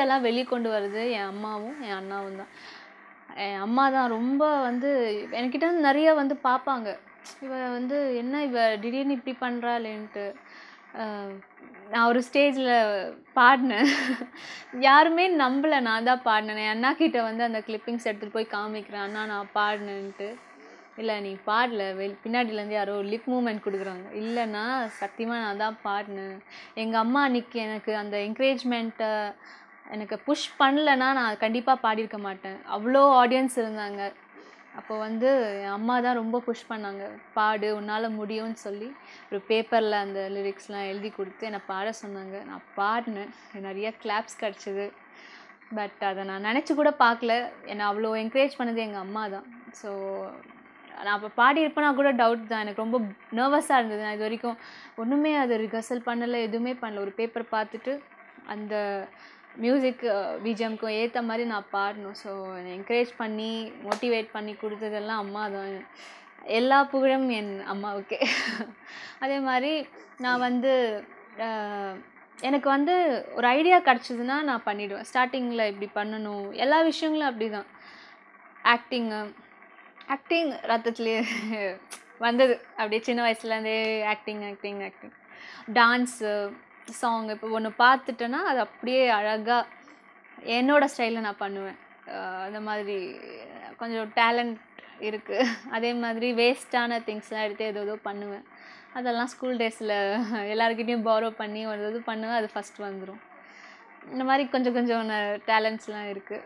ஐடியாலாம் வெளிக்கொண்டு வர்றது என் அம்மாவும் என் அண்ணாவும் தான் என் அம்மா தான் ரொம்ப வந்து என்கிட்ட வந்து நிறைய வந்து பார்ப்பாங்க இவ வந்து என்ன இவ திடீர்னு இப்படி பண்ணுறாளேன்ட்டு நான் ஒரு ஸ்டேஜில் பாடினேன் யாருமே நம்பலை நான் தான் பாடினேன் என் அண்ணா கிட்ட வந்து அந்த கிளிப்பிங்ஸ் எடுத்துகிட்டு போய் காமிக்கிறேன் அண்ணா நான் பாடினேன்ட்டு இல்லை நீ பாடல வெள் பின்னாடிலேருந்து யாரோ லிப் மூமெண்ட் கொடுக்குறாங்க இல்லைண்ணா சத்தியமாக நான் தான் பாடினேன் எங்கள் அம்மா அன்னைக்கு எனக்கு அந்த என்கரேஜ்மெண்ட்டை எனக்கு புஷ் பண்ணலன்னா நான் கண்டிப்பாக பாடியிருக்க மாட்டேன் அவ்வளோ ஆடியன்ஸ் இருந்தாங்க அப்போ வந்து என் அம்மா தான் ரொம்ப புஷ் பண்ணாங்க பாடு உன்னால் முடியும்னு சொல்லி ஒரு பேப்பரில் அந்த லிரிக்ஸ்லாம் எழுதி கொடுத்து என்னை பாட சொன்னாங்க நான் பாடினேன் எனக்கு நிறைய கிளாப்ஸ் கிடச்சிது பட் அதை நான் நினச்சி கூட பார்க்கல என்னை அவ்வளோ என்கரேஜ் பண்ணது எங்கள் அம்மா தான் ஸோ நான் அப்போ பாடியிருப்பேனா கூட டவுட் தான் எனக்கு ரொம்ப நர்வஸாக இருந்தது நான் இது வரைக்கும் ஒன்றுமே அது ரிஹர்சல் பண்ணலை எதுவுமே பண்ணல ஒரு பேப்பர் பார்த்துட்டு அந்த மியூசிக் பிஜிஎம்க்கும் ஏற்ற மாதிரி நான் பாடணும் ஸோ என்னை என்கரேஜ் பண்ணி மோட்டிவேட் பண்ணி கொடுத்ததெல்லாம் அம்மா தான் எல்லா புகழும் என் அம்மாவுக்கு அதே மாதிரி நான் வந்து அஹ், எனக்கு வந்து ஒரு ஐடியா கிடச்சிதுன்னா நான் பண்ணிவிடுவேன் ஸ்டார்டிங்கில் இப்படி பண்ணணும் எல்லா விஷயங்களும் அப்படி தான் ஆக்டிங்கு ஆக்டிங் ரத்தத்துலேயே வந்தது அப்படியே சின்ன வயசுலேருந்தே acting acting acting dance song இப்போ ஒன்று பார்த்துட்டேன்னா அது அப்படியே அழகாக என்னோட ஸ்டைலில் நான் பண்ணுவேன் அஹ் அந்த மாதிரி கொஞ்சம் டேலண்ட் இருக்குது அதே மாதிரி வேஸ்ட்டான திங்ஸ்லாம் எடுத்து ஏதோ ஏதோ பண்ணுவேன் அதெல்லாம் ஸ்கூல் டேஸில் எல்லாருக்கிட்டையும் பாரோ பண்ணி ஒரு இது பண்ணுவேன் அது ஃபஸ்ட் வந்துடும் இந்த மாதிரி கொஞ்சம் கொஞ்சம் டேலண்ட்ஸ்லாம் இருக்குது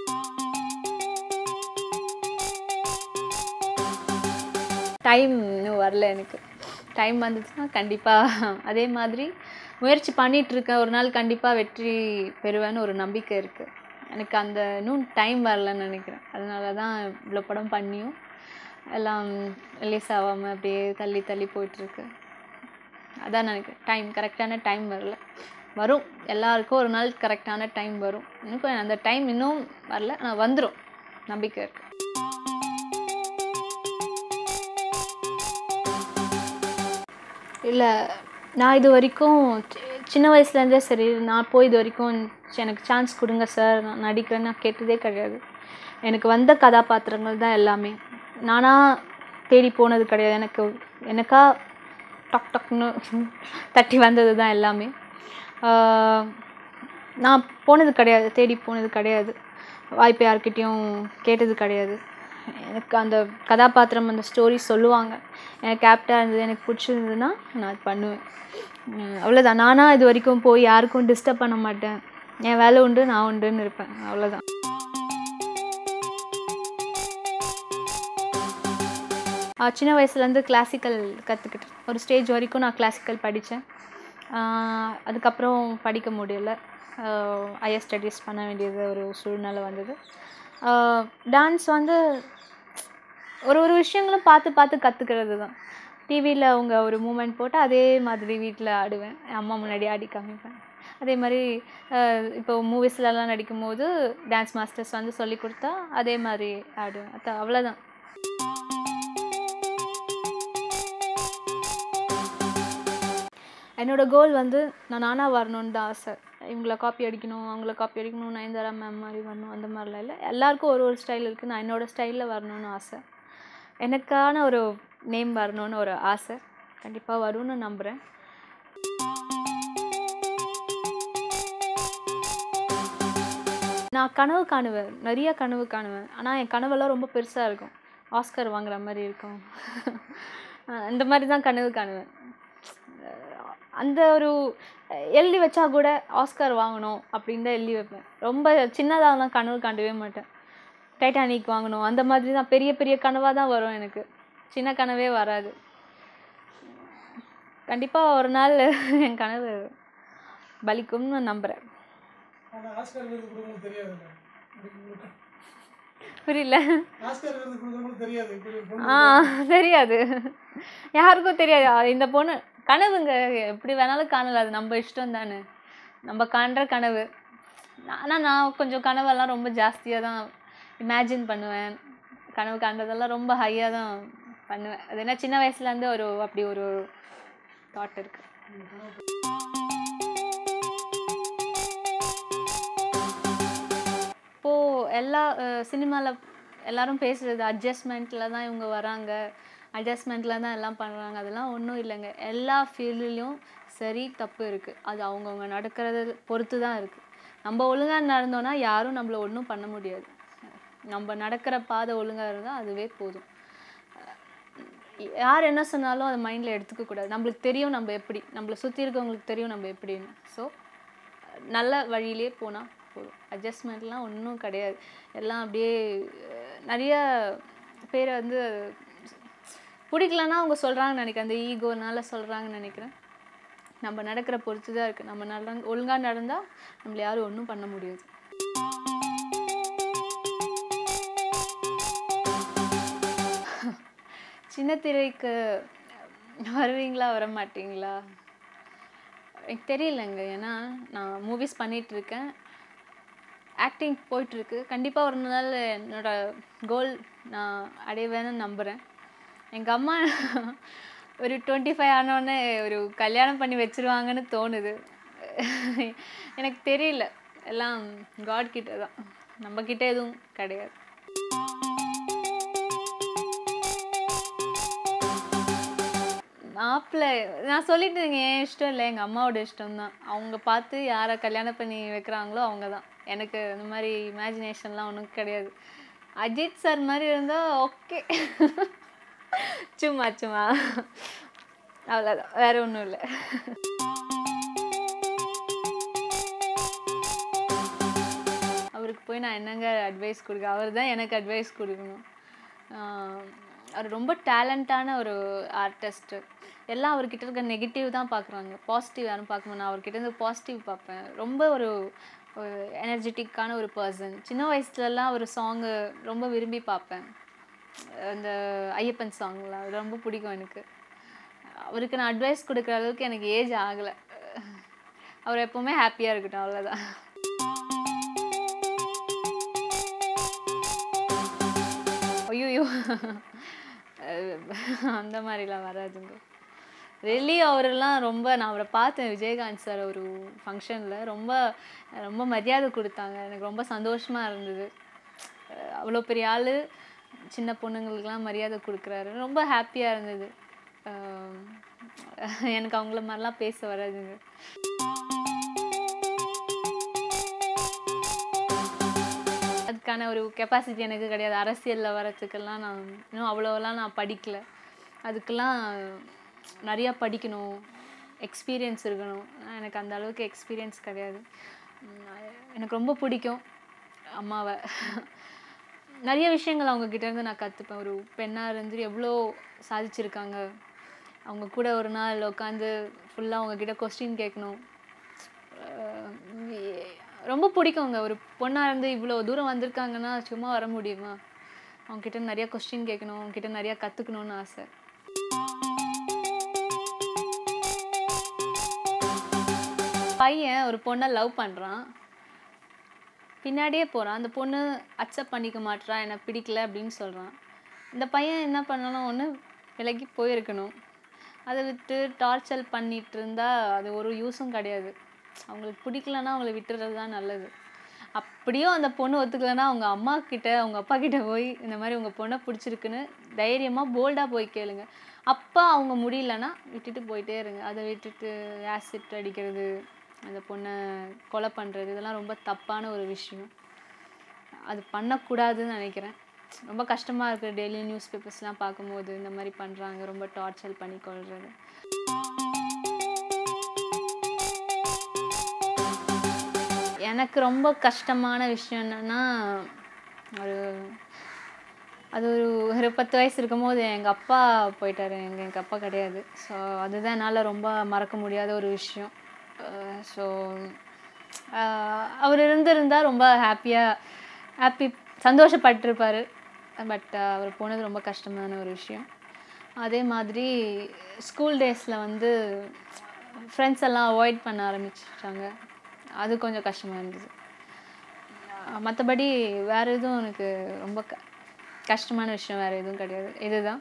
டைம் இன்னும் வரல எனக்கு டைம் வந்துச்சுன்னா கண்டிப்பாக அதே மாதிரி முயற்சி பண்ணிட்டு இருக்கேன் ஒரு நாள் கண்டிப்பாக வெற்றி பெறுவேன்னு ஒரு நம்பிக்கை இருக்குது எனக்கு அந்த இன்னும் டைம் வரலன்னு நினைக்கிறேன் அதனால தான் இவ்வளோ படம் பண்ணியும் எல்லாம் ரிலீஸ் ஆகாமல் அப்படியே தள்ளி தள்ளி போயிட்டுருக்கு அதான் நினைக்கிறேன் டைம் கரெக்டான டைம் வரல வரும் எல்லாருக்கும் ஒரு நாள் கரெக்டான டைம் வரும் இன்னும் அந்த டைம் இன்னும் வரல ஆனால் வந்துடும் நம்பிக்கை இருக்குது இல்லை நான் இது வரைக்கும் சி- சின்ன வயசுலேருந்தே சரி நான் போய் இது வரைக்கும் சி- எனக்கு சான்ஸ் கொடுங்க சார் நான் நடிக்கிறேன்னு நான் கேட்டதே கிடையாது எனக்கு வந்த கதாபாத்திரங்கள் தான் எல்லாமே நானாக தேடி போனது கிடையாது எனக்கு எனக்கா டக் டக்னு தட்டி வந்தது தான் எல்லாமே ஆஹ் நான் போனது கிடையாது தேடி போனது கிடையாது வாய்ப்பு யார்கிட்டயும் கேட்டது கிடையாது எனக்கு அந்த கதாபாத்திரம் அந்த ஸ்டோரி சொல்லுவாங்க எனக்கு ஆப்டாக இருந்தது எனக்கு பிடிச்சிருந்ததுன்னா நான் அது பண்ணுவேன் உம் அவ்வளோதான் நானாக இது வரைக்கும் போய் யாருக்கும் டிஸ்டர்ப் பண்ண மாட்டேன் என் வேலை உண்டு நான் உண்டுன்னு இருப்பேன் அவ்வளோதான் ஆஹ் சின்ன வயசுலேருந்து கிளாசிக்கல் கற்றுக்கிட்டேன் ஒரு ஸ்டேஜ் வரைக்கும் நான் கிளாசிக்கல் படித்தேன் அதுக்கப்புறம் படிக்க முடியல ஹையர் ஸ்டடீஸ் பண்ண வேண்டியது ஒரு சூழ்நிலை வந்தது டான்ஸ் வந்து ஒரு ஒரு விஷயங்களும் பார்த்து பார்த்து கற்றுக்கிறது தான் டிவியில் அவங்க ஒரு மூமெண்ட் போட்டு அதே மாதிரி வீட்டில் ஆடுவேன் என் அம்மா முன்னாடி ஆடி காமிப்பேன் அதே மாதிரி ஆஹ் இப்போ மூவிஸ்லலாம் நடிக்கும்போது டான்ஸ் மாஸ்டர்ஸ் வந்து சொல்லி கொடுத்தா அதே மாதிரி ஆடுவேன் அது அவ்வளோதான் என்னோடய கோல் வந்து நான் நானாக வரணும்னு தான் ஆசை இவங்கள காப்பி அடிக்கணும் அவங்கள காப்பி அடிக்கணும் நயன்தாரா மேம் மாதிரி வரணும் அந்த மாதிரிலாம் இல்லை எல்லாருக்கும் ஒரு ஒரு ஸ்டைல் இருக்குது நான் என்னோடய ஸ்டைலில் வரணும்னு ஆசை எனக்கான ஒரு நேம் வரணும்னு ஒரு ஆசை கண்டிப்பாக வரும்னு நம்புகிறேன் நான் கனவு காணுவேன் நிறைய கனவு காணுவேன் ஆனால் என் கனவெல்லாம் ரொம்ப பெருசாக இருக்கும் ஆஸ்கர் வாங்குற மாதிரி இருக்கும் அஹ் இந்த மாதிரி தான் கனவு காணுவேன் அஹ் அந்த ஒரு அஹ் எழுதி வச்சா கூட ஆஸ்கர் வாங்கணும் அப்படின்னு தான் எழுதி வைப்பேன் ரொம்ப சின்னதாகலாம் கனவு காண்டவே மாட்டேன் டைட்டானிக் வாங்கணும் அந்த மாதிரி தான் பெரிய பெரிய கனவாக தான் வரும் எனக்கு சின்ன கனவே வராது கண்டிப்பாக ஒரு நாள் என் கனவு பலிக்கும்னு நம்புகிறேன் ஆனால் ஆஸ்கர் விருது கொடுக்கணும் தெரியாதுல்ல இப்படி உங்களுக்கு புரியல ஆஸ்கர் விருது கொடுக்கணும் தெரியாது இப்படி ஒரு பொண்ணு ஆ தெரியாது யாருக்கும் தெரியாது அ, இந்த பொண்ணு கனவுங்க எப்படி வேணாலும் காணல அது நம்ம இஷ்டம் தானே நம்ம காண்ற கனவு ஆனால் நான் கொஞ்சம் கனவெல்லாம் ரொம்ப ஜாஸ்தியாக தான் இமேஜின் பண்ணுவேன் கனவு காண்றதெல்லாம் ரொம்ப ஹையாக தான் பண்ணுவேன் அது என்ன சின்ன வயசுலேருந்து ஒரு அப்படி ஒரு தாட் இருக்குது இப்போது எல்லா சினிமாவில் எல்லாரும் பேசுகிறது அட்ஜஸ்ட்மெண்ட்டில் தான் இவங்க வராங்க அட்ஜஸ்ட்மெண்ட்டில் தான் எல்லாம் பண்ணுறாங்க அதெல்லாம் ஒன்றும் இல்லைங்க எல்லா ஃபீல்டுலேயும் சரி தப்பு இருக்குது அது அவங்கவுங்க நடக்கிறத பொறுத்து தான் இருக்குது நம்ம ஒழுங்காக நடந்தோன்னா யாரும் நம்மள ஒன்றும் பண்ண முடியாது நம்ம நடக்கிற பாதை ஒழுங்காக இருந்தால் அதுவே போதும் யார் என்ன சொன்னாலும் அதை மைண்டில் எடுத்துக்க கூடாது நம்மளுக்கு தெரியும் நம்ம எப்படி நம்மளை சுற்றி இருக்கவங்களுக்கு தெரியும் நம்ம எப்படின்னு ஸோ நல்ல வழியிலே போனால் போதும் அட்ஜஸ்ட்மெண்ட்லாம் ஒன்றும் கிடையாது எல்லாம் அப்படியே அஹ், நிறைய பேரை வந்து பிடிக்கலன்னா அவங்க சொல்கிறாங்கன்னு நினைக்கிறேன் அந்த ஈகோனால சொல்கிறாங்கன்னு நினைக்கிறேன் நம்ம நடக்கிற பொறுத்து தான் இருக்குது நம்ம நட ஒழுங்காக நடந்தால் நம்மள யாரும் ஒன்றும் பண்ண முடியாது சின்ன திரைக்கு வருவீங்களா வர மாட்டீங்களா எனக்கு தெரியலங்க ஏன்னா நான் மூவிஸ் பண்ணிகிட்ருக்கேன் ஆக்டிங் போயிட்டுருக்கு கண்டிப்பாக ஒரு நாள் என்னோட கோல் நான் அடைவேன்னு நம்புகிறேன் எங்கள் அம்மா ஒரு டுவெண்ட்டி ஃபைவ் ஆனோடனே ஒரு கல்யாணம் பண்ணி வச்சிருவாங்கன்னு தோணுது எனக்கு தெரியல எல்லாம் காட் கிட்ட தான் நம்ம கிட்ட எதுவும் கிடையாது மாப்பிள்ளை நான் சொல்லிட்டேங்க என் இஷ்டம் இல்லை எங்கள் அம்மாவோட இஷ்டம் தான் அவங்க பார்த்து யாரை கல்யாணம் பண்ணி வைக்கிறாங்களோ அவங்க தான் எனக்கு இந்த மாதிரி இமேஜினேஷன்லாம் ஒன்றும் கிடையாது அஜித் சார் மாதிரி இருந்தால் ஓகே சும்மா சும்மா அவ்வளோதான் வேற ஒன்றும் இல்லை அவருக்கு போய் நான் என்னங்க அட்வைஸ் கொடுக்க அவர் தான் எனக்கு அட்வைஸ் கொடுக்கணும் ஆஹ் அவர் ரொம்ப டேலண்டான ஒரு ஆர்டிஸ்ட்டு எல்லாம் அவர்கிட்ட இருக்க நெகட்டிவ் தான் பார்க்குறாங்க பாசிட்டிவ் யாரும் பார்க்க மாட்டேன் நான் அவர்கிட்ட இருந்து பாசிட்டிவ் பார்ப்பேன் ரொம்ப ஒரு எனர்ஜெட்டிக்கான ஒரு பர்சன் சின்ன வயசுலலாம் ஒரு சாங்கு ரொம்ப விரும்பி பார்ப்பேன் அந்த ஐயப்பன் சாங்லாம் அது ரொம்ப பிடிக்கும் எனக்கு அவருக்கு நான் அட்வைஸ் கொடுக்குற அளவுக்கு எனக்கு ஏஜ் ஆகலை அவர் எப்போவுமே ஹாப்பியாக இருக்கட்டும் அவ்வளோதான் ஐயோ அந்த மாதிரிலாம் வராதுங்க ரெல்லி அவரெல்லாம் ரொம்ப நான் அவரை பார்த்தேன் விஜயகாந்த் சார் ஒரு ஃபங்க்ஷனில் ரொம்ப ரொம்ப மரியாதை கொடுத்தாங்க எனக்கு ரொம்ப சந்தோஷமாக இருந்தது அஹ் அவ்வளோ பெரிய ஆள் சின்ன பொண்ணுங்களுக்கெல்லாம் மரியாதை கொடுக்குறாரு ரொம்ப ஹாப்பியாக இருந்தது அஹ் எனக்கு அவங்கள மாதிரிலாம் பேச வராதுங்க அதுக்கான ஒரு கெப்பாசிட்டி எனக்கு கிடையாது அரசியலில் வரத்துக்கெல்லாம் நான் இன்னும் அவ்வளோலாம் நான் படிக்கல அதுக்கெல்லாம் நிறையா படிக்கணும் எக்ஸ்பீரியன்ஸ் இருக்கணும் ஆனா எனக்கு அந்த அளவுக்கு எக்ஸ்பீரியன்ஸ் கிடையாது உம் எனக்கு ரொம்ப பிடிக்கும் அம்மாவை நிறைய விஷயங்கள் அவங்க கிட்ட இருந்து நான் கற்றுப்பேன் ஒரு பெண்ணாக இருந்து எவ்வளோ சாதிச்சிருக்காங்க அவங்க கூட ஒரு நாள் உட்காந்து ஃபுல்லாக அவங்க கிட்ட கொஸ்டின் கேட்கணும் அஹ் எ- ரொம்ப பிடிக்குங்க ஒரு பொண்ணாக இருந்து இவ்வளோ தூரம் வந்திருக்காங்கன்னா சும்மா வர முடியுமா அவங்ககிட்ட நிறைய கொஸ்டின் கேட்கணும் அவங்ககிட்ட நிறைய கற்றுக்கணும்னு ஆசை பையன் ஒரு பொண்ணை லவ் பண்ணுறான் பின்னாடியே போகிறான் அந்த பொண்ணு அக்செப்ட் பண்ணிக்க மாட்றா என்னை பிடிக்கல அப்படின்னு சொல்கிறான் இந்த பையன் என்ன பண்ணணும் ஒன்று விலகி போயிருக்கணும் அதை விட்டு டார்ச்சர் பண்ணிட்டு இருந்தா அது ஒரு யூஸும் கிடையாது அவங்களுக்கு பிடிக்கலன்னா அவங்கள விட்டுறது தான் நல்லது அப்படியும் அந்த பொண்ணு ஒத்துக்கலைன்னா அவங்க அம்மா கிட்ட அவங்க அப்பா கிட்ட போய் இந்த மாதிரி உங்கள் பொண்ணை பிடிச்சிருக்குன்னு தைரியமாக போல்டாக போய் கேளுங்க அப்போ அவங்க முடியலன்னா விட்டுட்டு போயிட்டே இருங்க அதை விட்டுட்டு ஆசிட் அடிக்கிறது அந்த பொண்ணை கொலை பண்ணுறது இதெல்லாம் ரொம்ப தப்பான ஒரு விஷயம் அது பண்ணக்கூடாதுன்னு நினைக்கிறேன் ரொம்ப கஷ்டமாக இருக்குது டெய்லி நியூஸ் பேப்பர்ஸ்லாம் பார்க்கும்போது இந்த மாதிரி பண்ணுறாங்க ரொம்ப டார்ச்சர் பண்ணி கொள்வது எனக்கு ரொம்ப கஷ்டமான விஷயம் என்னன்னா ஒரு அது ஒரு ஒரு பத்து வயசு இருக்கும்போது எங்கள் அப்பா போயிட்டாரு எங்கள் எங்கள் அப்பா கிடையாது ஸோ அதுதான் என்னால் ரொம்ப மறக்க முடியாத ஒரு விஷயம் ஸோ அவர் இருந்திருந்தா ரொம்ப ஹாப்பியாக ஹாப்பி சந்தோஷப்பட்டிருப்பார் பட் அவர் போனது ரொம்ப கஷ்டமான ஒரு விஷயம் அதே மாதிரி ஸ்கூல் டேஸில் வந்து ஃப்ரெண்ட்ஸ் எல்லாம் அவாய்ட் பண்ண ஆரம்பிச்சிட்டாங்க அது கொஞ்சம் கஷ்டமாக இருந்தது மற்றபடி வேறு எதுவும் எனக்கு ரொம்ப க கஷ்டமான விஷயம் வேறு எதுவும் கிடையாது இதுதான்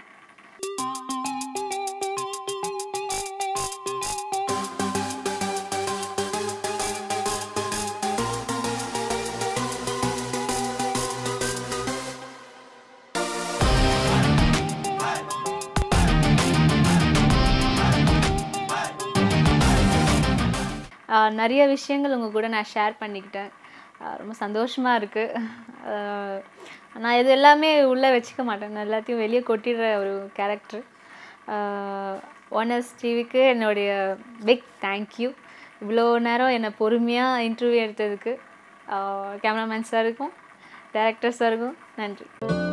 ஆஹ் நிறைய விஷயங்கள் உங்கள் கூட நான் ஷேர் பண்ணிக்கிட்டேன் ஆஹ் ரொம்ப சந்தோஷமாக இருக்குது நான் இது எல்லாமே உள்ளே வச்சுக்க மாட்டேன் நான் எல்லாத்தையும் வெளியே கொட்டிடுற ஒரு கேரக்டர் ஒன்எஸ் டிவிக்கு என்னுடைய பிக் தேங்க்யூ இவ்வளோ நேரம் என்னை பொறுமையாக இன்டர்வியூ எடுத்ததுக்கு கேமராமேன் சாருக்கும் டேரக்டர் சாருக்கும் நன்றி